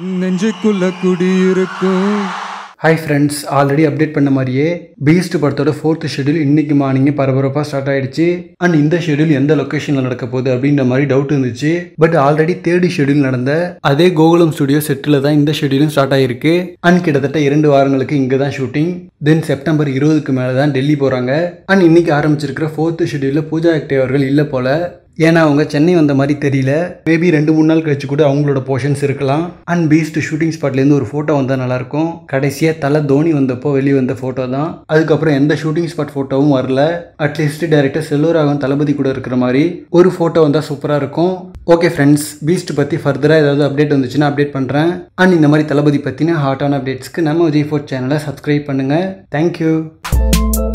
நெஞ்சுக்குள்ள குடியிருக்கும் hi friends already update பண்ண மாதிரியே பீஸ்ட் படத்தோட ஃபோர்த் ஷெடியூல் இன்னைக்கு மார்னிங் பரபரப்பாக ஸ்டார்ட் ஆயிடுச்சு அண்ட் இந்த ஷெடியூல் எந்த லொக்கேஷனில் நடக்க போகுது அப்படின்ற மாதிரி டவுட் இருந்துச்சு பட் ஆல்ரெடி தேர்ட் ஷெடியூல் நடந்த அதே கோகுலம் ஸ்டுடியோ செட்டில் தான் இந்த ஷெடியூலும் ஸ்டார்ட் ஆயிருக்கு அண்ட் கிட்டத்தட்ட இரண்டு வாரங்களுக்கு இங்கே தான் ஷூட்டிங் தென் செப்டம்பர் இருபதுக்கு மேலே தான் டெல்லி போகிறாங்க அண்ட் இன்னைக்கு ஆரம்பிச்சிருக்கிற ஃபோர்த் ஷெடியூலில் பூஜா ஹெக்டே அவர்கள் இல்லை போல ஏன்னா அவங்க சென்னை வந்த மாதிரி தெரியல மேபி ரெண்டு மூணு நாள் கழிச்சு கூட அவங்களோட போர்ஷன்ஸ் இருக்கலாம் அண்ட் பீஸ்ட் ஷூட்டிங் ஸ்பாட்லேருந்து ஒரு ஃபோட்டோ வந்தால் நல்லாயிருக்கும் கடைசியாக தலை தோனி வந்தப்போ வெளியே வந்த ஃபோட்டோ தான் அதுக்கப்புறம் எந்த ஷூட்டிங் ஸ்பாட் ஃபோட்டோவும் வரல அட்லீஸ்ட் டேரக்டர் செல்வராகவன் தளபதி கூட இருக்கிற மாதிரி ஒரு ஃபோட்டோ வந்தால் சூப்பராக இருக்கும் ஓகே ஃப்ரெண்ட்ஸ் பீஸ்ட் பற்றி ஃபர்தராக ஏதாவது அப்டேட் வந்துச்சுன்னா அப்டேட் பண்ணுறேன் அண்ட் இந்த மாதிரி தளபதி பற்றின ஹாட்டான அப்டேட்ஸ்க்கு நம்ம விஜய் ஃபோர்ட் சேனலை சப்ஸ்கிரைப் பண்ணுங்கள் தேங்க்யூ